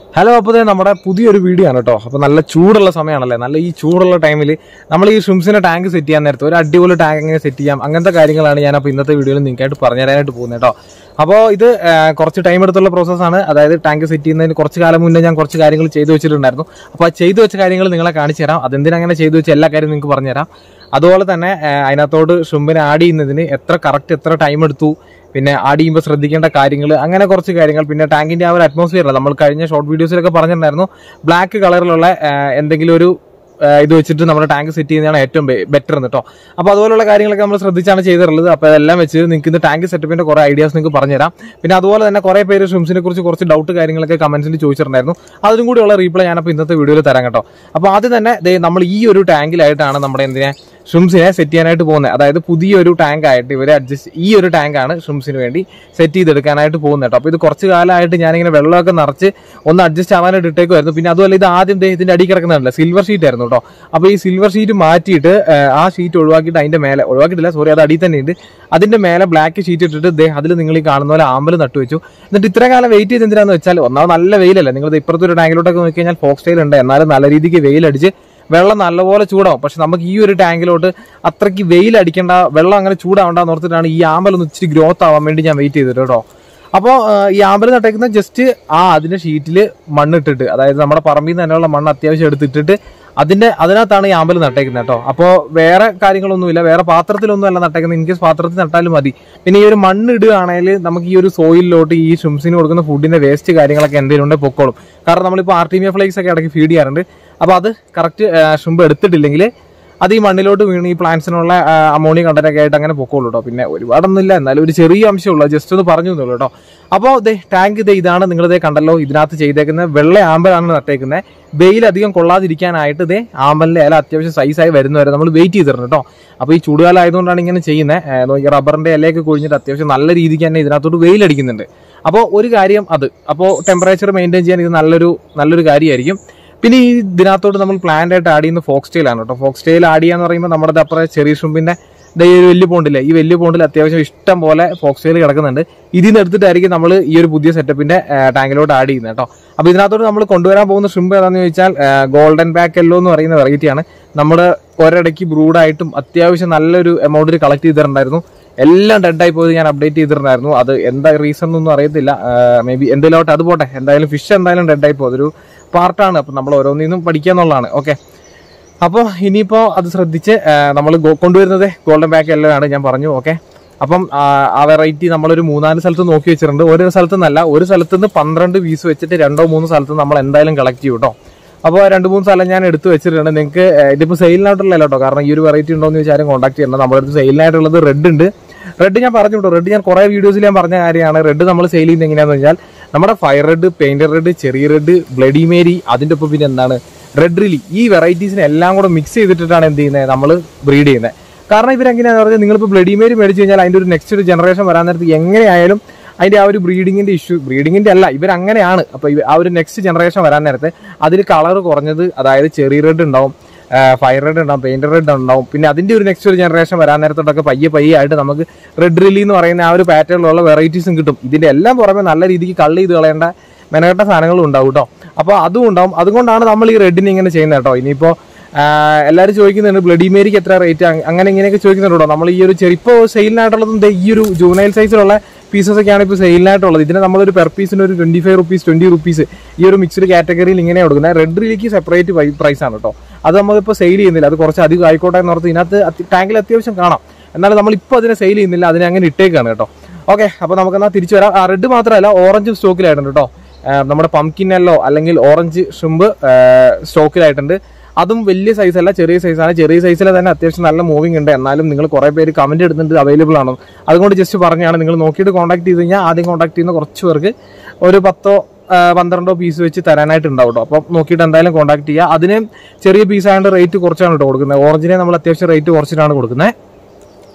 Hello അപ്പോൾ ദേ നമ്മുടെ പുതിയൊരു വീഡിയോ ആണ് കേട്ടോ അപ്പോൾ നല്ല ചൂടുള്ള സമയമാണല്ലേ നല്ല ഈ ചൂടുള്ള ടൈമിൽ നമ്മൾ ഈ ഷ്രിംസിന്റെ ടാങ്ക് സെറ്റ് ചെയ്യാൻ നേരത്തെ ഒരു അടിപൊളി ടാങ്ക് എങ്ങനെ സെറ്റ് ചെയ്യാം അങ്ങനത്തെ കാര്യങ്ങളാണ് ഞാൻ അപ്പോൾ ഇന്നത്തെ വീഡിയോയിൽ നിങ്ങൾക്കായിട്ട് പറഞ്ഞു തരാനായിട്ട് പോകുന്നത് കേട്ടോ അപ്പോൾ ഇത് ആ, കുറച്ച് ടൈം എടുത്തുള്ള പ്രോസസ്സാണ് അതായത് ടാങ്ക് സെറ്റ് ചെയ്യുന്നതിന് കുറച്ച് കാലം മുന്നേ ഞാൻ കുറച്ച് കാര്യങ്ങൾ ചെയ്തു വെച്ചിട്ടുണ്ടായിരുന്നു അപ്പോൾ ആ ചെയ്തു വെച്ച കാര്യങ്ങൾ നിങ്ങളെ കാണിച്ചു തരാം അതെന്തിനാ അങ്ങനെ ചെയ്തു വെച്ച എല്ലാ കാര്യവും നിങ്ങൾക്ക് പറഞ്ഞുതരാം അതുപോലെ തന്നെ ആ, അതിനകത്തോട് ഷ്രിമ്പിനെ ആഡ് ചെയ്യുന്നതിന് എത്ര കറക്റ്റ് എത്ര ടൈം എടുത്തു പിന്നെ ആഡ് ചെയ്യുമ്പോൾ ശ്രദ്ധിക്കേണ്ട കാര്യങ്ങൾ അങ്ങനെ കുറച്ച് കാര്യങ്ങൾ പിന്നെ ടാങ്കിന്റെ ആ ഒരു അറ്റ്മോസ്ഫിയർ നമ്മൾ കഴിഞ്ഞ ഷോർട്ട് വീഡിയോസിലൊക്കെ പറഞ്ഞിട്ടുണ്ടായിരുന്നു ബ്ലാക്ക് കളറിലുള്ള എന്തെങ്കിലും ഒരു ആ, ഇത് വെച്ചിട്ട് നമ്മുടെ ടാങ്ക് സെറ്റ് ചെയ്യുന്നതാണ് ഏറ്റവും ബെറ്റർ എന്ന് കേട്ടോ അപ്പോൾ അതുപോലുള്ള കാര്യങ്ങളൊക്കെ നമ്മൾ ശ്രദ്ധിച്ചാണ് ചെയ്തിട്ടുള്ളത് അപ്പോൾ അതെല്ലാം വെച്ച് നിങ്ങൾക്ക് ഇന്ന് ടാങ്ക് സെറ്റപ്പിന്റെ കുറേ ഐഡിയാസ് നിങ്ങൾക്ക് പറഞ്ഞുതരാം പിന്നെ അതുപോലെ തന്നെ കുറേ പേര് ഷ്രിംസിനെ കുറിച്ച് കുറച്ച് ഡൗട്ട് കാര്യങ്ങളൊക്കെ കമന്റ്സിൽ ചോദിച്ചിട്ടുണ്ടായിരുന്നു അതിനും കൂടിയുള്ള റീപ്ലൈ ഞാനപ്പോൾ ഇന്നത്തെ വീഡിയോയിൽ തരാം കേട്ടോ അപ്പോൾ ആദ്യം തന്നെ ദേ നമ്മൾ ഈ ഒരു ടാങ്കിലായിട്ടാണ് നമ്മുടെ എന്തിനെ ഷ്രിംസിനെ സെറ്റ് ചെയ്യാനായിട്ട് പോകുന്നത് അതായത് പുതിയൊരു ടാങ്ക് ആയിട്ട് ഇവരെ അഡ്ജസ്റ്റ് ഈ ഒരു ടാങ്കാണ് ഷ്രിംസിന് വേണ്ടി സെറ്റ് ചെയ്തെടുക്കാനായിട്ട് പോകുന്നത് കേട്ടോ അപ്പോൾ ഇത് കുറച്ച് കാലമായിട്ട് ഞാനിങ്ങനെ വെള്ളമൊക്കെ നിറച്ച് ഒന്ന് അഡ്ജസ്റ്റ് ആവാനായിട്ട് ഇട്ടേക്കുമായിരുന്നു പിന്നെ അതുപോലെ ഇത് ആദ്യം ദേ ഇതിന്റെ അടി കിടക്കുന്നുണ്ടല്ലോ സിൽവർ ഷീറ്റ് ആയിരുന്നു കേട്ടോ അപ്പോൾ ഈ സിൽവർ ഷീറ്റ് മാറ്റിയിട്ട് ആ, ആ ഷീറ്റ് ഒഴിവാക്കിയിട്ട് അതിന്റെ മേലെ ഒഴിവാക്കിയിട്ടില്ല സോറി അത് അടിയിൽ തന്നെ ഉണ്ട് അതിന്റെ മേലെ ബ്ലാക്ക് ഷീറ്റ് ഇട്ടിട്ട് ദേ അതിൽ നിങ്ങൾ ഈ കാണുന്ന പോലെ ആമ്പൽ നട്ടു വെച്ചു എന്നിട്ട് ഇത്രയും കാലം വെയിറ്റ് ചെയ്ത് എന്തിനാന്ന് വെച്ചാൽ ഒന്നാമത് നല്ല വെയിലല്ലേ നിങ്ങൾ ഇപ്പുറത്തെ ഒരു ടാങ്കിലോട്ടൊക്കെ നോക്കി കഴിഞ്ഞാൽ ഫോക്സ് സ്റ്റൈൽ ഉണ്ട് എന്നാലും നല്ല രീതിക്ക് വെയിലടിച്ച് വെള്ളം നല്ലപോലെ ചൂടാവും പക്ഷെ നമുക്ക് ഈ ഒരു ടാങ്കിലോട്ട് അത്രയ്ക്ക് വെയിൽ അടിക്കേണ്ട വെള്ളം അങ്ങനെ ചൂടാവണ്ടെന്ന് ഓർത്തിട്ടാണ് ഈ ആമ്പൽ ഒന്ന് ഇച്ചിരി ഗ്രോത്ത് ആവാൻ വേണ്ടി ഞാൻ വെയിറ്റ് ചെയ്തിട്ട് കേട്ടോ അപ്പോൾ ഈ ആമ്പൽ നട്ടേക്കുന്ന ജസ്റ്റ് ആ അതിന്റെ ഷീറ്റിൽ മണ്ണിട്ടിട്ട് അതായത് നമ്മുടെ പറമ്പിൽ നിന്ന് തന്നെയുള്ള മണ്ണ് അത്യാവശ്യം എടുത്തിട്ടിട്ട് അതിന്റെ അതിനകത്താണ് ഈ ആമ്പൽ നട്ടേക്കുന്നത് കേട്ടോ അപ്പോൾ വേറെ കാര്യങ്ങളൊന്നുമില്ല വേറെ പാത്രത്തിലൊന്നും അല്ല നട്ടേക്കുന്നത് ഇൻ കേസ് പാത്രത്തിൽ നട്ടാലും മതി പിന്നെ ഈ ഒരു മണ്ണ് ഇടുകയാണെങ്കിൽ നമുക്ക് ഈ ഒരു സോയിലിലോട്ട് ഈ ഷ്രിംസിന് കൊടുക്കുന്ന ഫുഡിന്റെ വേസ്റ്റ് കാര്യങ്ങളൊക്കെ എന്തെങ്കിലും ഉണ്ടെങ്കിൽ പൊക്കോളും കാരണം നമ്മളിപ്പോൾ ആർട്ടീമിയ ഫ്ലേക്സ് ഒക്കെ ഇടയ്ക്ക് ഫീഡ് ചെയ്യാറുണ്ട് അപ്പോൾ അത് കറക്റ്റ് ഷ്രിമ്പ് എടുത്തിട്ടില്ലെങ്കിൽ അത് ഈ മണ്ണിലോട്ട് വീണ് ഈ പ്ലാന്റ്സിനുള്ള അമോണിയ കണ്ടന്റൊക്കെ ആയിട്ട് അങ്ങനെ പൊക്കോളൂ കേട്ടോ പിന്നെ ഒരുപാടൊന്നുമില്ല എന്നാലും ഒരു ചെറിയ അംശമുള്ളൂ ജസ്റ്റ് ഒന്ന് പറഞ്ഞു തന്നുള്ളൂ കേട്ടോ അപ്പോൾ ദേ ടാങ്ക് ഇതേ ഇതാണ് നിങ്ങൾ ഇതേ കണ്ടല്ലോ ഇതിനകത്ത് ചെയ്തേക്കുന്നത് വെള്ള ആമ്പലാണ് നട്ടേക്കുന്നത് വെയിൽ അധികം കൊള്ളാതിരിക്കാനായിട്ട് ഇതേ ആമ്പലിന്റെ ഇല അത്യാവശ്യം സൈസായി വരുന്നവരെ നമ്മൾ വെയിറ്റ് ചെയ്തിട്ടുണ്ട് കേട്ടോ അപ്പോൾ ഈ ചൂടുകാലം ആയതുകൊണ്ടാണ് ഇങ്ങനെ ചെയ്യുന്നത് നോക്കി റബ്ബറിന്റെ ഇലയൊക്കെ കൊഴിഞ്ഞിട്ട് അത്യാവശ്യം നല്ല രീതിക്ക് തന്നെ ഇതിനകത്തോട്ട് വെയിലടിക്കുന്നുണ്ട് അപ്പോൾ ഒരു കാര്യം അത് അപ്പോൾ ടെമ്പറേച്ചർ മെയിൻറ്റെയിൻ ചെയ്യാൻ ഇത് നല്ലൊരു നല്ലൊരു കാര്യമായിരിക്കും പിന്നെ ഈ ഇതിനകത്തോട്ട് നമ്മൾ പ്ലാന്റ് ആയിട്ട് ആഡ് ചെയ്യുന്ന ഫോക്സ് ടെയിൽ ആണ് കേട്ടോ ഫോക്സ് ടെയിൽ ആഡ് ചെയ്യാന്ന് പറയുമ്പോൾ നമ്മുടെ അപ്പുറം ചെറിയ ഷുമ്പിന്റെ ദേ ഈ ഒരു വലിയ പോണ്ടില്ലേ ഈ വലിയ പോണ്ടിൽ അത്യാവശ്യം ഇഷ്ടം പോലെ ഫോക്സ് ടെയിൽ കിടക്കുന്നുണ്ട് ഇതിൽ നിന്ന് എടുത്തിട്ടായിരിക്കും നമ്മൾ ഈ ഒരു പുതിയ സെറ്റപ്പിന്റെ ടാങ്കിലോട്ട് ആഡ് ചെയ്യുന്നത് കേട്ടോ അപ്പൊ ഇതിനകത്തോട്ട് നമ്മൾ കൊണ്ടുവരാൻ പോകുന്ന ഷ്രിമ്പ് ഏതാണെന്ന് ചോദിച്ചാൽ ഗോൾഡൻ ബാക്ക് എല്ലോ എന്ന് പറയുന്ന വെറൈറ്റിയാണ് നമ്മുടെ ഒരിടയ്ക്ക് ബ്രൂഡായിട്ടും അത്യാവശ്യം നല്ലൊരു എമൗണ്ടിൽ കളക്ട് ചെയ്തിട്ടുണ്ടായിരുന്നു എല്ലാം ഡെഡായി പോയത് ഞാൻ അപ്ഡേറ്റ് ചെയ്തിട്ടുണ്ടായിരുന്നു അത് എന്താ റീസൺ എന്നൊന്നും അറിയത്തില്ല മേ ബി എന്തെങ്കിലും അത് പോട്ടെ എന്തായാലും ഫിഷ് എന്തായാലും ഡെഡായി പോകും അതൊരു പാർട്ടാണ് അപ്പം നമ്മൾ ഓരോന്നിന്നും പഠിക്കുക എന്നുള്ളതാണ് ഓക്കെ അപ്പോൾ ഇനിയിപ്പോൾ അത് ശ്രദ്ധിച്ച് നമ്മൾ കൊണ്ടുവരുന്നത് ഗോൾഡൻ ബാക്ക് എല്ലാം ആണ് ഞാൻ പറഞ്ഞു ഓക്കെ അപ്പം ആ, ആ വെറൈറ്റി നമ്മളൊരു മൂന്നാല് സ്ഥലത്ത് നോക്കി വെച്ചിട്ടുണ്ട് ഒരു സ്ഥലത്ത് നിന്നല്ല ഒരു സ്ഥലത്ത് നിന്ന് പന്ത്രണ്ട് പീസ് വെച്ചിട്ട് രണ്ടോ മൂന്നോ സ്ഥലത്ത് നമ്മൾ എന്തായാലും കളക്ട് ചെയ്യും കേട്ടോ അപ്പോൾ രണ്ട് മൂന്ന് സ്ഥലം ഞാൻ എടുത്ത് വെച്ചിട്ടുണ്ട് നിങ്ങൾക്ക് ഇതിപ്പോൾ സെയിലിനായിട്ടുള്ള കേട്ടോ കാരണം ഈ ഒരു വെറൈറ്റി ഉണ്ടോ എന്ന് ചോദിച്ചാലും കോൺടാക്ട് ചെയ്യണം നമ്മുടെ അടുത്ത് സെയിലിനായിട്ടുള്ളത് റെഡ് ഉണ്ട് റെഡ് ഞാൻ പറഞ്ഞു കേട്ടോ റെഡ് ഞാൻ കുറേ വീഡിയോസിൽ ഞാൻ പറഞ്ഞ കാര്യമാണ് റെഡ് നമ്മൾ സെയിൽ ചെയ്യുന്നത് എങ്ങനെയാണെന്ന് വെച്ചാൽ നമ്മുടെ ഫയർ റെഡ് പെയിന്റർ റെഡ് ചെറിയ റെഡ് ബ്ലഡി മേരി അതിൻ്റെ ഒപ്പം പിന്നെ എന്താണ് റെഡ് റിലി ഈ വെറൈറ്റീസിനെ എല്ലാം കൂടെ മിക്സ് ചെയ്തിട്ടാണ് എന്ത് ചെയ്യുന്നത് നമ്മൾ ബ്രീഡ് ചെയ്യുന്നത് കാരണം ഇവരെങ്ങനെയാണെന്ന് പറഞ്ഞാൽ നിങ്ങളിപ്പോൾ ബ്ലഡി മേരി മേടിച്ച് കഴിഞ്ഞാൽ അതിൻ്റെ ഒരു നെക്സ്റ്റ് ഒരു ജനറേഷൻ വരാൻ നേരത്ത് എങ്ങനെയായാലും അതിന്റെ ആ ഒരു ബ്രീഡിങ്ങിന്റെ ഇഷ്യൂ ബ്രീഡിങ്ങിന്റെ അല്ല ഇവരങ്ങനെയാണ് അപ്പൊ ഇവ- ആ ഒരു നെക്സ്റ്റ് ജനറേഷൻ വരാൻ നേരത്തെ അതിൽ കളർ കുറഞ്ഞത് അതായത് ചെറി റെഡ് ഉണ്ടാവും ഫയർ റെഡ് ഉണ്ടാവും പെയിന്റർ റെഡ് ഉണ്ടാവും പിന്നെ അതിന്റെ ഒരു നെക്സ്റ്റ് ഒരു ജനറേഷൻ വരാൻ നേരത്തോട്ടൊക്കെ പയ്യെ പയ്യെ ആയിട്ട് നമുക്ക് റെഡ് റിലി എന്ന് പറയുന്ന ആ ഒരു പാറ്റേണിലുള്ള വെറൈറ്റീസും കിട്ടും ഇതിന്റെ എല്ലാം പുറമെ നല്ല രീതിക്ക് കള്ള് ചെയ്ത് കളയേണ്ട മെനക്കെട്ട സാധനങ്ങളും ഉണ്ടാവും കേട്ടോ അപ്പോൾ അതും ഉണ്ടാവും അതുകൊണ്ടാണ് നമ്മൾ ഈ റെഡിന് ഇങ്ങനെ ചെയ്യുന്നത് കേട്ടോ ഇനിയിപ്പോൾ എല്ലാവരും ചോദിക്കുന്നുണ്ട് ബ്ലഡി മേരിക്ക് എത്ര റേറ്റ് അങ്ങനെ ഇങ്ങനെയൊക്കെ ചോദിക്കുന്നുണ്ട് കേട്ടോ നമ്മൾ ഈ ഒരു ചെറിയ ഇപ്പോൾ സെയിലിനായിട്ടുള്ളതും ദേ ഈ ഒരു ജൂനൈൽ സൈസിലുള്ള പീസസ് ഒക്കെയാണ് ഇപ്പോൾ സെയിലിനായിട്ടുള്ളത് ഇതിന് നമ്മളൊരു പെർ പീസിന് ഒരു twenty five rupees twenty rupees ഈ ഒരു മിക്സ്ഡ് കാറ്റഗറിയിൽ ഇങ്ങനെ കൊടുക്കുന്നത് റെഡ് റിലിക്ക് സെപ്പറേറ്റ് പ്രൈസ് ആണ് കേട്ടോ അത് നമ്മളിപ്പോൾ സെയിൽ ചെയ്യുന്നില്ല അത് കുറച്ച് അധികം ആയിക്കോട്ടെ എന്ന് ഓർത്ത് ഇതിനകത്ത് ടാങ്കിൽ അത്യാവശ്യം കാണാം എന്നാലും നമ്മളിപ്പോൾ അതിനെ സെയിൽ ചെയ്യുന്നില്ല അതിനെ അങ്ങനെ ഇട്ടേക്കാണ് കേട്ടോ ഓക്കെ അപ്പോൾ നമുക്കെന്നാൽ തിരിച്ചു വരാം ആ റെഡ് മാത്രമല്ല ഓറഞ്ച് സ്റ്റോക്കിലായിട്ടുണ്ട് കേട്ടോ ആ, നമ്മുടെ പംകിൻ യെല്ലോ അല്ലെങ്കിൽ ഓറഞ്ച് ഷ്രിമ്പ് സ്റ്റോക്കിലായിട്ടുണ്ട് അതും വലിയ സൈസ് അല്ല ചെറിയ സൈസാണ് ചെറിയ സൈസിൽ തന്നെ അത്യാവശ്യം നല്ല മൂവിങ് ഉണ്ട് എന്നാലും നിങ്ങൾ കുറേ പേര് കമന്റ് ഇടുന്നുണ്ട് അവൈലബിൾ ആണോ അതുകൊണ്ട് ജസ്റ്റ് പറഞ്ഞാണ് നിങ്ങൾ നോക്കിയിട്ട് കോൺടാക്ട് ചെയ്ത് കഴിഞ്ഞാൽ ആദ്യം കോൺടാക്ട് ചെയ്യുന്ന കുറച്ച് പേർക്ക് ഒരു പത്തോ ആ, പന്ത്രണ്ടോ പീസ് വെച്ച് തരാനായിട്ട് ഉണ്ടാവും കേട്ടോ അപ്പം നോക്കിയിട്ട് എന്തായാലും കോൺടാക്ട് ചെയ്യുക അതിന് ചെറിയ പീസ് ആയതുകൊണ്ട് റേറ്റ് കുറച്ചാണ് കേട്ടോ കൊടുക്കുന്നത് ഓറഞ്ചിനെ നമ്മൾ അത്യാവശ്യം റേറ്റ് കുറച്ചിട്ടാണ് കൊടുക്കുന്നത്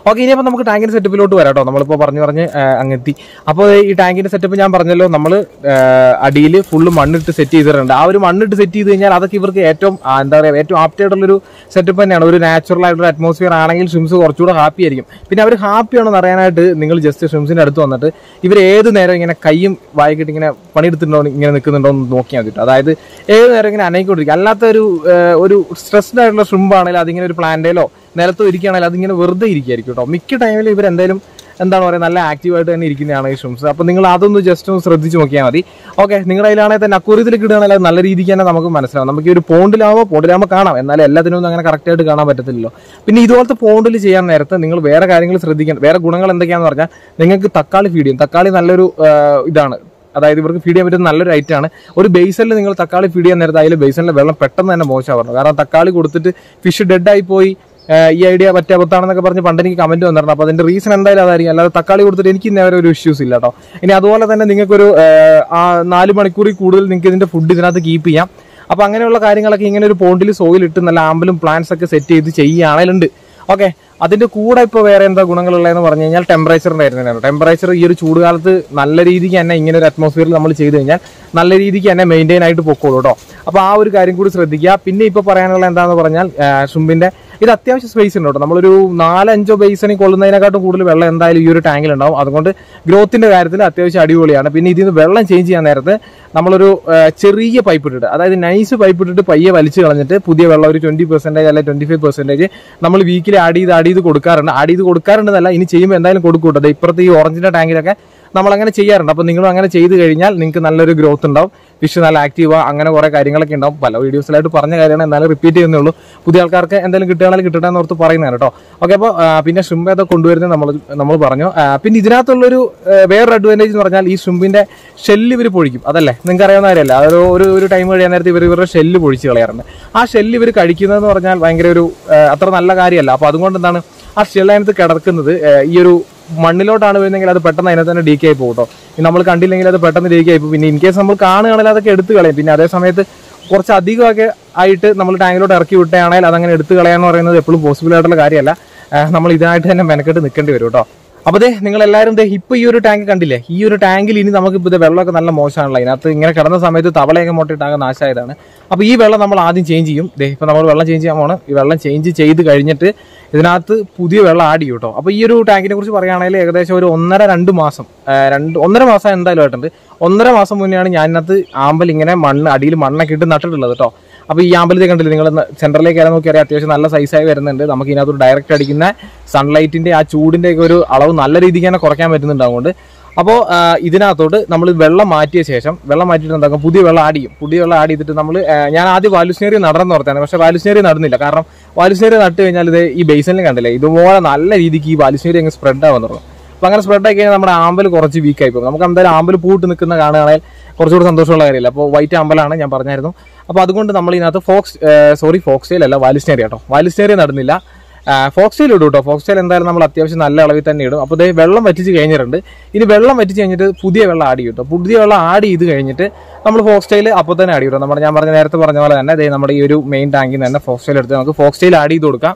ഓക്കെ ഇനിയപ്പോൾ നമുക്ക് ടാങ്കിന്റെ സെറ്റപ്പിലോട്ട് വരാം കേട്ടോ നമ്മളിപ്പോൾ പറഞ്ഞു പറഞ്ഞ് ആ, അങ്ങെത്തി അപ്പോൾ ഈ ടാങ്കിന്റെ സെറ്റപ്പ് ഞാൻ പറഞ്ഞല്ലോ നമ്മൾ അടിയിൽ ഫുള്ള് മണ്ണിട്ട് സെറ്റ് ചെയ്തിട്ടുണ്ട് ആ ഒരു മണ്ണിട്ട് സെറ്റ് ചെയ്ത് കഴിഞ്ഞാൽ അതൊക്കെ ഇവർക്ക് ഏറ്റവും ആ, എന്താ പറയുക ഏറ്റവും ആപ്റ്റ് ആയിട്ടുള്ളൊരു സെറ്റപ്പ് തന്നെയാണ് ഒരു നാച്ചുറൽ ആയിട്ടുള്ള അറ്റ്മോസ്ഫിയർ ആണെങ്കിൽ ഷിംസ് കുറച്ചുകൂടെ ഹാപ്പി ആയിരിക്കും പിന്നെ അവർ ഹാപ്പിയാണെന്ന് അറിയാനായിട്ട് നിങ്ങൾ ജസ്റ്റ് ഷിംസിന്റെ അടുത്ത് വന്നിട്ട് ഇവർ ഏത് നേരം ഇങ്ങനെ കൈയും വായിക്കിട്ട് ഇങ്ങനെ പണിയെടുത്തിട്ടുണ്ടോ ഇങ്ങനെ നിൽക്കുന്നുണ്ടോ എന്ന് നോക്കിയാൽ മതി കേട്ടോ. അതായത് ഏത് നേരം ഇങ്ങനെ അനയിക്കൊണ്ടിരിക്കും അല്ലാത്ത ഒരു ഏഹ്, ഒരു സ്ട്രെസ്ഡ് ആയിട്ടുള്ള ഷ്രിമ്പ് ആണെങ്കിൽ അതിങ്ങനെ ഒരു പ്ലാന്റേലോ നിലത്തോ ഇരിക്കുകയാണെങ്കിൽ അതിങ്ങനെ വെറുതെ ഇരിക്കുകയായിരിക്കും കേട്ടോ മിക്ക ടൈമിലും ഇവർ എന്തായാലും എന്താണ് പറയുക നല്ല ആക്റ്റീവായിട്ട് തന്നെ ഇരിക്കുന്നതാണ് ഈ ഷ്രിംസ് അപ്പോൾ നിങ്ങൾ അതൊന്ന് ജസ്റ്റ് ഒന്ന് ശ്രദ്ധിച്ച് നോക്കിയാൽ മതി ഓക്കെ നിങ്ങളുടെ കയ്യിലാണെങ്കിൽ തന്നെ അക്വറിയത്തിലേക്ക് ഇടുകയാണെങ്കിൽ അത് നല്ല രീതിക്ക് തന്നെ നമുക്ക് മനസ്സിലാവും നമുക്ക് ഈ ഒരു പോണ്ടിലാവുമ്പോൾ പോണ്ടിലാവുമ്പോൾ കാണാം എന്നാലും എല്ലാത്തിനും ഒന്നും അങ്ങനെ കറക്റ്റ് ആയിട്ട് കാണാൻ പറ്റത്തില്ലല്ലോ പിന്നെ ഇതുപോലത്തെ പോണ്ടിൽ ചെയ്യാൻ നേരത്ത് നിങ്ങൾ വേറെ കാര്യങ്ങൾ ശ്രദ്ധിക്കണം വേറെ ഗുണങ്ങൾ എന്തൊക്കെയാണെന്ന് പറഞ്ഞാൽ നിങ്ങൾക്ക് തക്കാളി ഫീഡ് ചെയ്യും തക്കാളി നല്ലൊരു ആ, ഇതാണ് അതായത് ഇവർക്ക് ഫീഡ് ചെയ്യാൻ പറ്റുന്ന നല്ലൊരു ഐറ്റം ആണ് ഒരു ബേസണിൽ നിങ്ങൾ തക്കാളി ഫീഡ് ചെയ്യാൻ നേരത്തെ അതിൽ ബേസണിലെ വെള്ളം പെട്ടെന്ന് തന്നെ മോശമായിരുന്നു കാരണം തക്കാളി കൊടുത്തിട്ട് ഫിഷ് ഡെഡ് ആയി പോയി ഏഹ് ഈ ഐഡിയ പറ്റ അബദ്ധാണെന്നൊക്കെ പറഞ്ഞ് പണ്ട് എനിക്ക് കമന്റ് വന്നിരുന്നു അപ്പോൾ അതിന്റെ റീസൺ എന്തായാലും അതായിരിക്കും അല്ലാതെ തക്കാളി കൊടുത്തിട്ട് എനിക്ക് ഇന്നേ വരെ ഒരു ഇഷ്യൂസ് ഇല്ല കേട്ടോ ഇനി അതുപോലെ തന്നെ നിങ്ങൾക്കൊരു ഏഹ്, ആ നാല് മണിക്കൂറിൽ കൂടുതൽ നിങ്ങൾക്ക് ഇതിന്റെ ഫുഡ് ഇതിനകത്ത് കീപ്പ് ചെയ്യാം അപ്പോൾ അങ്ങനെയുള്ള കാര്യങ്ങളൊക്കെ ഇങ്ങനെ ഒരു പോണ്ടിൽ സോയിൽ ഇട്ട് നല്ല ആമ്പലും പ്ലാന്റ്സ് ഒക്കെ സെറ്റ് ചെയ്ത് ചെയ്യുകയാണെങ്കിലുണ്ട് ഓക്കെ അതിന്റെ കൂടെ ഇപ്പോൾ വേറെ എന്താ ഗുണങ്ങളുള്ളതെന്ന് പറഞ്ഞു കഴിഞ്ഞാൽ ടെമ്പറേച്ചറിന്റെ ആയിരുന്നു ടെമ്പറേച്ചർ ഈ ഒരു ചൂടുകാലത്ത് നല്ല രീതിക്ക് തന്നെ ഇങ്ങനെ ഒരു അറ്റ്മോസ്ഫിയറിൽ നമ്മൾ ചെയ്ത് കഴിഞ്ഞാൽ നല്ല രീതിക്ക് തന്നെ മെയിൻറ്റെയിൻ ആയിട്ട് പൊക്കോളൂ കേട്ടോ അപ്പോൾ ആ ഒരു കാര്യം കൂടി ശ്രദ്ധിക്കുക പിന്നെ ഇപ്പോൾ പറയാനുള്ള എന്താന്ന് പറഞ്ഞാൽ ഷുംബിന്റെ ഇത് അത്യാവശ്യം സ്പേസ് ഉണ്ട് കേട്ടോ നമ്മളൊരു നാലഞ്ചോ ബേസിന് കൊള്ളുന്നതിനെക്കാട്ടും കൂടുതൽ വെള്ളം എന്തായാലും ഈ ഒരു ടാങ്കിൽ ഉണ്ടാവും അതുകൊണ്ട് ഗ്രോത്തിന്റെ കാര്യത്തിൽ അത്യാവശ്യം അടിപൊളിയാണ് പിന്നെ ഇതിൽ നിന്ന് വെള്ളം ചേഞ്ച് ചെയ്യാൻ നേരത്ത് നമ്മളൊരു ആ, ചെറിയ പൈപ്പ് ഇട്ടിട്ട് അതായത് നൈസ് പൈപ്പ് ഇട്ടിട്ട് പയ്യെ വലിച്ചു കളഞ്ഞിട്ട് പുതിയ വെള്ളം ഒരു ട്വന്റി പെർസെന്റേജ് അല്ലെങ്കിൽ ട്വന്റി ഫൈവ് പെർസെന്റേജ് നമ്മൾ വീക്കിലി ആഡ് ചെയ്ത് ആഡ് ചെയ്ത് കൊടുക്കാറുണ്ട് ആഡ് ചെയ്ത് കൊടുക്കാറുണ്ടെന്നല്ല ഇനി ചെയ്യുമ്പോൾ എന്തായാലും കൊടുക്കും കേട്ടോ ദേ ഇപ്പുറത്തെ ഈ ഓറഞ്ചിന്റെ ടാങ്കിലൊക്കെ നമ്മൾ അങ്ങനെ ചെയ്യാറുണ്ട് അപ്പോൾ നിങ്ങളും അങ്ങനെ ചെയ്ത് കഴിഞ്ഞാൽ നിങ്ങൾക്ക് നല്ലൊരു ഗ്രോത്ത് ഉണ്ടാവും ഫിഷ് നല്ല ആക്റ്റീവ് അങ്ങനെ കുറെ കാര്യങ്ങളൊക്കെ ഉണ്ടാവും പല വീഡിയോസിലായിട്ട് പറഞ്ഞ കാര്യമാണ് എന്നാലും റിപ്പീറ്റ് ചെയ്യുന്നേ ഉള്ളൂ പുതിയ ആൾക്കാർക്ക് എന്തെങ്കിലും കിട്ടുകയാണെങ്കിൽ കിട്ടട്ടെ എന്ന് ഓർത്ത് പറയുന്നതാണ് കേട്ടോ ഓക്കെ അപ്പോൾ പിന്നെ ഷ്രിമ്പ് ഏതൊക്കെ കൊണ്ടുവരുന്നത് നമ്മൾ നമ്മൾ പറഞ്ഞു ആ, പിന്നെ ഇതിനകത്തുള്ളൊരു ആ, വേറൊരു അഡ്വാൻറ്റേജ് എന്ന് പറഞ്ഞാൽ ഈ ഷ്രിമ്പിന്റെ ഷെല്ല് ഇവർ പൊഴിക്കും അതല്ലേ നിങ്ങൾക്ക് അറിയാവുന്ന കാര്യമല്ല അതൊരു ഒരു ഒരു ടൈം കഴിയാൻ നേരത്തെ ഇവർ ഇവരുടെ ഷെല്ല് പൊഴിച്ച് കളയാറുണ്ട് ആ ഷെല്ല് ഇവർ കഴിക്കുന്നതെന്ന് പറഞ്ഞാൽ ഭയങ്കര ഒരു ആ, അത്ര നല്ല കാര്യമല്ല അപ്പോൾ അതുകൊണ്ട് എന്താണ് ആ ഷെല്ല് അതിനകത്ത് കിടക്കുന്നത് ആ, ഈ ഒരു മണ്ണിലോട്ടാണ് വരുന്നെങ്കിൽ അത് പെട്ടെന്ന് അതിനകത്ത് തന്നെ ഡീക്ക് ആയി പോകും കേട്ടോ ഇനി നമ്മൾ കണ്ടില്ലെങ്കിൽ അത് പെട്ടെന്ന് ഡീക്ക് ആയി പോകും പിന്നെ ഇൻ കേസ് നമ്മൾ കാണുകയാണെങ്കിൽ അതൊക്കെ എടുത്ത് കളയും പിന്നെ അതേ സമയത്ത് കുറച്ച് അധികമൊക്കെ ആയിട്ട് നമ്മൾ ടാങ്കിലോട്ട് ഇറക്കി വിട്ടുകയാണെങ്കിൽ അതങ്ങനെ എടുത്ത് കളയാന്ന് പറയുന്നത് എപ്പോഴും പോസിബിൾ ആയിട്ടുള്ള കാര്യമല്ല ആ, നമ്മൾ ഇതിനായിട്ട് തന്നെ മെനക്കെട്ട് നിൽക്കേണ്ടി വരും കേട്ടോ അപ്പോൾ ദേ നിങ്ങൾ എല്ലാവരും ദേ ഇപ്പൊ ഈ ഒരു ടാങ്ക് കണ്ടില്ലേ ഈ ഒരു ടാങ്കിൽ ഇനി നമുക്ക് ഇപ്പോൾ ഇത് വെള്ളമൊക്കെ നല്ല മോശമാണല്ലോ ഇതിനകത്ത് ഇങ്ങനെ കിടന്ന സമയത്ത് തവളയൊക്കെ മുട്ടയിട്ടാകെ നാശമായതാണ് അപ്പോൾ ഈ വെള്ളം നമ്മൾ ആദ്യം ചേഞ്ച് ചെയ്യും ദേ ഇപ്പൊ നമ്മൾ വെള്ളം ചേഞ്ച് ചെയ്യാൻ പോണ് ഈ വെള്ളം ചേഞ്ച് ചെയ്ത് കഴിഞ്ഞിട്ട് ഇതിനകത്ത് പുതിയ വെള്ളം ആഡ് ചെയ്യും കേട്ടോ അപ്പോൾ ഈ ഒരു ടാങ്കിനെ കുറിച്ച് പറയുകയാണെങ്കിൽ ഏകദേശം ഒരു ഒന്നര രണ്ട് മാസം ആ, രണ്ട് ഒന്നര മാസം എന്തായാലും ആയിട്ടുണ്ട് ഒന്നര മാസം മുന്നെയാണ് ഞാൻ ഇതിനകത്ത് ആമ്പൽ ഇങ്ങനെ മണ്ണ് അടിയിൽ മണ്ണൊക്കെ ഇട്ട് നട്ടിട്ടുള്ളത് കേട്ടോ അപ്പോൾ ഈ ആമ്പലത്തെ കണ്ടില്ലേ നിങ്ങൾ സെൻറ്ററിലേക്ക് ഇറങ്ങി നോക്കിയാൽ അത്യാവശ്യം നല്ല സൈസായി വരുന്നുണ്ട് നമുക്ക് ഇതിനകത്ത് ഡയറക്റ്റ് അടിക്കുന്ന സൺലൈറ്റിന്റെ ആ ചൂടിന്റെ ഒക്കെ ഒരു അളവ് നല്ല രീതിക്ക് തന്നെ കുറയ്ക്കാൻ പറ്റുന്നുണ്ട് അതുകൊണ്ട് അപ്പോൾ ഇതിനകത്തോട്ട് നമ്മൾ വെള്ളം മാറ്റിയ ശേഷം വെള്ളം മാറ്റിയിട്ട് എന്താക്കും പുതിയ വെള്ളം ആഡ് ചെയ്യും പുതിയ വെള്ളം ആഡ് ചെയ്തിട്ട് നമ്മൾ ഞാൻ ആദ്യം വാലുസ്നേറി നടന്നു ഓർത്താണ് പക്ഷേ വാലുസ്നേറി നടന്നില്ല കാരണം വാലുസ്നേറി നട്ട് കഴിഞ്ഞാൽ ഇത് ഈ ബേസിനിൽ കണ്ടില്ലേ ഇതുപോലെ നല്ല രീതിക്ക് ഈ വാലുസ്നേറി അങ്ങ് സ്പ്രെഡ് ആവാൻ തുടങ്ങും അപ്പോൾ അങ്ങനെ സ്പ്രെഡ് ആയി കഴിഞ്ഞാൽ നമ്മുടെ ആമ്പൽ കുറച്ച് വീക്ക് ആയി പോകും നമുക്ക് എന്തായാലും ആമ്പൽ പൂട്ട് നിൽക്കുന്ന കാണുകയാണെങ്കിൽ കുറച്ചുകൂടി സന്തോഷമുള്ള കാര്യമില്ല അപ്പോൾ വൈറ്റ് ആമ്പലാണ് ഞാൻ പറഞ്ഞായിരുന്നു അപ്പോൾ അതുകൊണ്ട് നമ്മൾ ഇതിനകത്ത് ഫോക്സ് സോറി ഫോക്സ്റ്റൈൽ അല്ല വാലിസ്നേറി കേട്ടോ വാലിസ്നേറി നടന്നില്ല ഫോക്സ്റ്റൈൽ ഇടും കേട്ടോ ഫോക്സ്റ്റൈൽ എന്തായാലും നമ്മൾ അത്യാവശ്യം നല്ല അളവിൽ തന്നെ ഇടും അപ്പോൾ ദേ വെള്ളം വറ്റിച്ച് കഴിഞ്ഞിട്ടുണ്ട് ഇനി വെള്ളം വറ്റിച്ച് കഴിഞ്ഞിട്ട് പുതിയ വെള്ളം ആഡ് ചെയ്യും കേട്ടോ പുതിയ വെള്ളം ആഡ് ചെയ്ത് കഴിഞ്ഞിട്ട് നമ്മൾ ഫോക്സ്റ്റൈൽ അപ്പോൾ തന്നെ ആഡ് ചെയ്യും നമ്മുടെ ഞാൻ പറഞ്ഞ നേരത്തെ പറഞ്ഞ പോലെ തന്നെ ദേ നമ്മുടെ ഈ ഒരു മെയിൻ ടാങ്കിൽ നിന്ന് തന്നെ ഫോക്സ്റ്റൈൽ എടുത്ത് നമുക്ക് ഫോക്സ്റ്റൈൽ ആഡ് ചെയ്ത് കൊടുക്കാം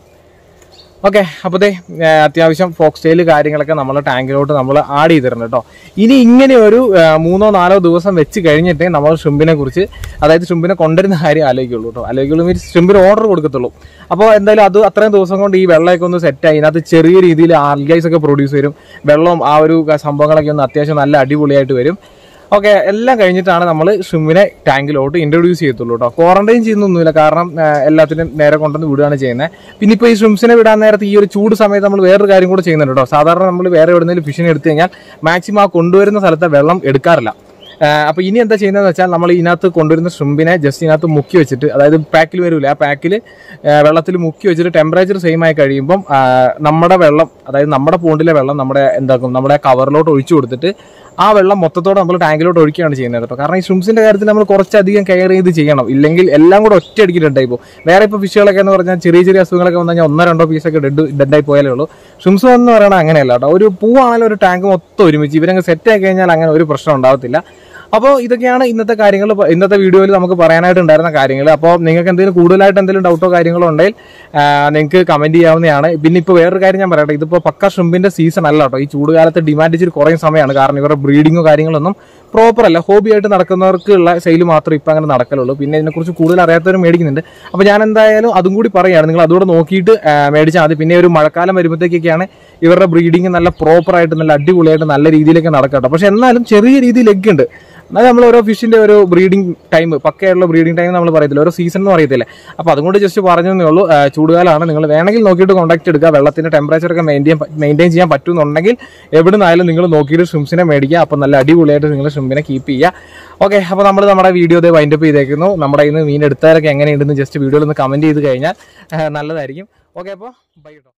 ഓക്കെ അപ്പോൾ ദേ ഏ, അത്യാവശ്യം ഫോക്സ്റ്റൈൽ കാര്യങ്ങളൊക്കെ നമ്മൾ ടാങ്കിലോട്ട് നമ്മൾ ആഡ് ചെയ്തിട്ടുണ്ട് കേട്ടോ ഇനി ഇങ്ങനെ ഒരു ഏ, മൂന്നോ നാലോ ദിവസം വെച്ച് കഴിഞ്ഞിട്ടേ നമ്മൾ ഷ്രിമ്പിനെ കുറിച്ച് അതായത് ഷ്രിമ്പിനെ കൊണ്ടുവരുന്ന കാര്യം ആലോചിക്കുള്ളൂ കേട്ടോ ആലോചിക്കുള്ളൂ മീൻസ് ഷ്രിമ്പിന് ഓർഡർ കൊടുക്കത്തുള്ളൂ അപ്പോൾ എന്തായാലും അത് അത്രയും ദിവസം കൊണ്ട് ഈ വെള്ളമൊക്കെ ഒന്ന് സെറ്റായി ഇതിനകത്ത് ചെറിയ രീതിയിൽ ആൽഗൈസ് ഒക്കെ പ്രൊഡ്യൂസ് വരും വെള്ളവും ആ ഒരു സംഭവങ്ങളൊക്കെ ഒന്ന് അത്യാവശ്യം നല്ല അടിപൊളിയായിട്ട് വരും ഓക്കെ എല്ലാം കഴിഞ്ഞിട്ടാണ് നമ്മൾ ഷിമ്മിനെ ടാങ്കിലോട്ട് ഇൻട്രൊഡ്യൂസ് ചെയ്യത്തുള്ളൂ കേട്ടോ ക്വാറന്റൈൻ ചെയ്യുന്നൊന്നുമില്ല കാരണം ആ, എല്ലാത്തിനും നേരെ കൊണ്ടുവന്ന് വിടുകയാണ് ചെയ്യുന്നത് പിന്നെ ഇപ്പോൾ ഈ ഷിംസിനെ വിടാൻ നേരത്ത് ഈ ഒരു ചൂട് സമയത്ത് നമ്മൾ വേറൊരു കാര്യം കൂടെ ചെയ്യുന്നുണ്ട് കേട്ടോ സാധാരണ നമ്മൾ വേറെ എവിടെയെങ്കിലും ഫിഷിനെ എടുത്തു കഴിഞ്ഞാൽ മാക്സിമം ആ കൊണ്ടുവരുന്ന സ്ഥലത്തെ വെള്ളം എടുക്കാറില്ല അപ്പൊ ഇനി എന്താ ചെയ്യുന്നതെന്ന് വെച്ചാൽ നമ്മൾ ഇതിനകത്ത് കൊണ്ടുവരുന്ന ഷ്രിമ്പിനെ ജസ്റ്റ് ഇതിനകത്ത് മുക്കി വെച്ചിട്ട് അതായത് പാക്കിൽ വരില്ല ആ പാക്കിൽ വെള്ളത്തിൽ മുക്കി വെച്ചിട്ട് ടെമ്പറേച്ചർ സെയിം ആയി കഴിയുമ്പം ആ, നമ്മുടെ വെള്ളം അതായത് നമ്മുടെ പൂണ്ടിലെ വെള്ളം നമ്മുടെ എന്താക്കും നമ്മുടെ കവറിലോട്ട് ഒഴിച്ചു കൊടുത്തിട്ട് ആ വെള്ളം മൊത്തത്തോടെ നമ്മൾ ടാങ്കിലോട്ട് ഒഴിക്കുകയാണ് ചെയ്യുന്നത് കേട്ടോ കാരണം ഈ ഷ്രിംസിന്റെ കാര്യത്തിൽ നമ്മൾ കുറച്ചധികം കെയർ ചെയ്ത് ചെയ്യണം ഇല്ലെങ്കിൽ എല്ലാം കൂടെ ഒറ്റ അടിക്ക് ഡെഡായി പോകും വേറെ ഇപ്പോൾ ഫിഷുകളൊക്കെ എന്ന് പറഞ്ഞാൽ ചെറിയ ചെറിയ അസുഖങ്ങളൊക്കെ വന്നു കഴിഞ്ഞാൽ ഒന്നോ രണ്ടോ പീസൊക്കെ ഡെഡ് ഡെഡായി പോയാലേ ഉള്ളൂ ഷ്രിംസ് എന്ന് പറയുന്നത് അങ്ങനെയല്ല കേട്ടോ ഒരു പൂവാണെങ്കിലും ഒരു ടാങ്ക് മൊത്തം ഒരുമിച്ച് ഇവരങ്ങ് സെറ്റ് ആയി കഴിഞ്ഞാൽ അങ്ങനെ ഒരു പ്രശ്നം ഉണ്ടാവത്തില്ല അപ്പോൾ ഇതൊക്കെയാണ് ഇന്നത്തെ കാര്യങ്ങൾ ഇന്നത്തെ വീഡിയോയിൽ നമുക്ക് പറയാനായിട്ട് ഉണ്ടായിരുന്ന കാര്യങ്ങൾ അപ്പോൾ നിങ്ങൾക്ക് എന്തെങ്കിലും കൂടുതലായിട്ട് എന്തെങ്കിലും ഡൗട്ടോ കാര്യങ്ങളോ ഉണ്ടെങ്കിൽ നിങ്ങൾക്ക് കമന്റ് ചെയ്യാവുന്നതാണ് പിന്നെ ഇപ്പോൾ വേറൊരു കാര്യം ഞാൻ പറയട്ടെ ഇതിപ്പോൾ പക്ക ഷ്രിമ്പിന്റെ സീസൺ അല്ല കേട്ടോ ഈ ചൂടുകാലത്ത് ഡിമാൻഡ് ഇച്ചിരി കുറയും സമയമാണ് കാരണം ഇവരുടെ ബ്രീഡിങ്ങോ കാര്യങ്ങളൊന്നും പ്രോപ്പർ അല്ല ഹോബി ആയിട്ട് നടക്കുന്നവർക്കുള്ള സെയിൽ മാത്രമേ ഇപ്പം അങ്ങനെ നടക്കലുള്ളൂ പിന്നെ ഇതിനെക്കുറിച്ച് കൂടുതൽ അറിയാത്തവർ മേടിക്കുന്നുണ്ട് അപ്പോൾ ഞാൻ എന്തായാലും അതും കൂടി പറയുകയാണ് നിങ്ങൾ അതുകൂടെ നോക്കിയിട്ട് ആ, മേടിച്ചാൽ മതി പിന്നെ ഒരു മഴക്കാലം വരുമ്പോഴത്തേക്കൊക്കെയാണ് ഇവരുടെ ബ്രീഡിങ് നല്ല പ്രോപ്പർ ആയിട്ട് നല്ല അടിപൊളിയായിട്ട് നല്ല രീതിയിലേക്ക് നടക്കട്ടോ പക്ഷെ എന്നാലും ചെറിയ രീതിയിൽ എഗ് ഉണ്ട് എന്നാൽ നമ്മൾ ഓരോ ഫിഷിന്റെ ഒരു ബ്രീഡിംഗ് ടൈം പക്കയുള്ള ബ്രീഡിംഗ് ടൈം നമ്മൾ പറയത്തില്ല ഓരോ സീസൺ എന്ന് പറയത്തില്ല അപ്പോൾ അതുകൊണ്ട് ജസ്റ്റ് പറഞ്ഞതേ ഉള്ളൂ ആ, ചൂടുകാലമാണ് നിങ്ങൾ വേണമെങ്കിൽ നോക്കിയിട്ട് കോൺടാക്ട് എടുക്കുക വെള്ളത്തിന്റെ ടെമ്പറേച്ചർ ഒക്കെ മെയിൻറ്റെയിൻ മെയിൻറ്റെയിൻ ചെയ്യാൻ പറ്റുന്നുണ്ടെങ്കിൽ എവിടെ നിന്നായാലും നിങ്ങൾ നോക്കിയിട്ട് ഷ്രിംസിനെ മേടിക്കുക അപ്പോൾ നല്ല അടിപൊളിയായിട്ട് നിങ്ങൾ ഷ്രിംസിനെ കീപ്പ് ചെയ്യുക ഓക്കെ അപ്പോൾ നമ്മൾ നമ്മുടെ വീഡിയോ ഇതേ വൈൻഡപ്പ് ചെയ്തേക്കുന്നു നമ്മുടെ ഇന്ന് മീൻ എടുത്താലൊക്കെ എങ്ങനെയുണ്ടെന്ന് ജസ്റ്റ് വീഡിയോയിൽ ഒന്ന് കമന്റ് ചെയ്ത് കഴിഞ്ഞാൽ ആ, നല്ലതായിരിക്കും ഓക്കെ അപ്പോൾ ബൈ കേട്ടോ